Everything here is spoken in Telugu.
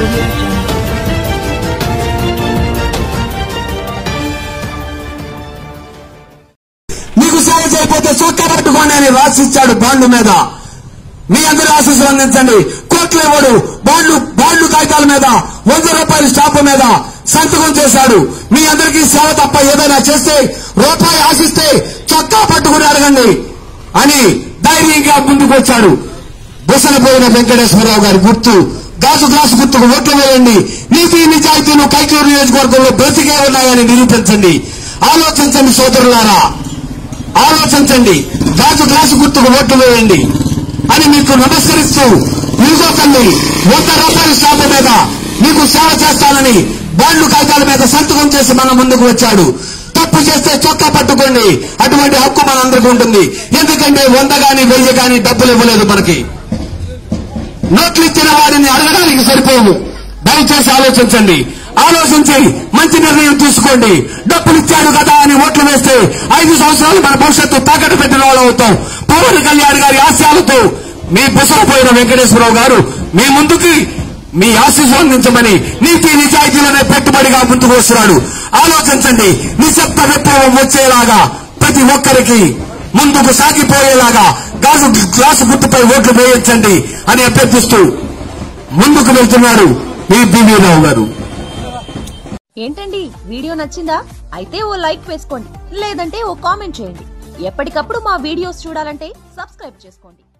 audio jungle. మీకు సేవ చేయకపోతే చొక్కా పట్టుకోండి అని రాసిచ్చాడు బాండ్ల మీద మీ అందరి ఆశీస్సులు అందించండి కోట్లు ఇవ్వడు బాండ్లు బాండ్లు కాగితాల మీద వంద రూపాయల స్టాంపు మీద సంతకం చేశాడు మీ అందరికీ సేవ తప్ప ఏదైనా చేస్తే రూపాయి ఆశిస్తే చొక్కా పట్టుకుని అడగండి అని ధైర్యంగా ముందుకు వచ్చాడు బుసనపోయిన వెంకటేశ్వరరావు గారి గుర్తు గాజు గ్లాసు గుర్తుకు ఓట్లు వేయండి నీతి నిజాయితీలు కైకూరు నియోజకవర్గంలో బ్రతికే ఉన్నాయని నిరూపించండి ఆలోచించండి సోదరులారా ఆలోచించండి గాజు గ్లాసు గుర్తుకు ఓట్లు వేయండి అని మీకు నమస్కరిస్తూ యువకుల్ని వంద రూపాయల స్టాంపు మీద మీకు సేవ చేస్తానని బాండ్లు కాగితాల మీద సంతకం చేసి మన ముందుకు వచ్చాడు తప్పు చేస్తే చొక్కా పట్టుకోండి అటువంటి హక్కు మనందరికీ ఉంటుంది ఎందుకంటే వంద గాని వెయ్యి గాని డబ్బులు ఇవ్వలేదు మనకి నోట్లు ఇచ్చిన వారిని అడగడానికి సరిపోవు దయచేసి ఆలోచించండి ఆలోచించి మంచి నిర్ణయం తీసుకోండి డబ్బులు ఇచ్చాడు కదా అని ఓట్లు వేస్తే ఐదు సంవత్సరాలు మన భవిష్యత్తు తాకట్టు పెట్టిన వాళ్ళు అవుతాం పవన్ కళ్యాణ్ గారి ఆశయాలతో మీ బుసరపోయిన వెంకటేశ్వరరావు గారు మీ ముందుకి మీ ఆశీస్సు అందించమని నీతి నిజాయితీలోనే పెట్టుబడిగా ముందుకు వస్తున్నాడు ఆలోచించండి నిశ్శబ్ద విప్లవం వచ్చేలాగా ప్రతి ఒక్కరికి ముందుకు సాగిపోయేలాగా గాజు గ్లాసు గుర్తుపై ఓట్లు వేయించండి అని అభ్యర్థిస్తూ ముందుకు వెళ్తున్నారు మీ బివి రావు గారు ఏంటండి వీడియో నచ్చిందా అయితే ఓ లైక్ వేసుకోండి లేదంటే ఓ కామెంట్ చేయండి ఎప్పటికప్పుడు మా వీడియోస్ చూడాలంటే సబ్స్క్రైబ్ చేసుకోండి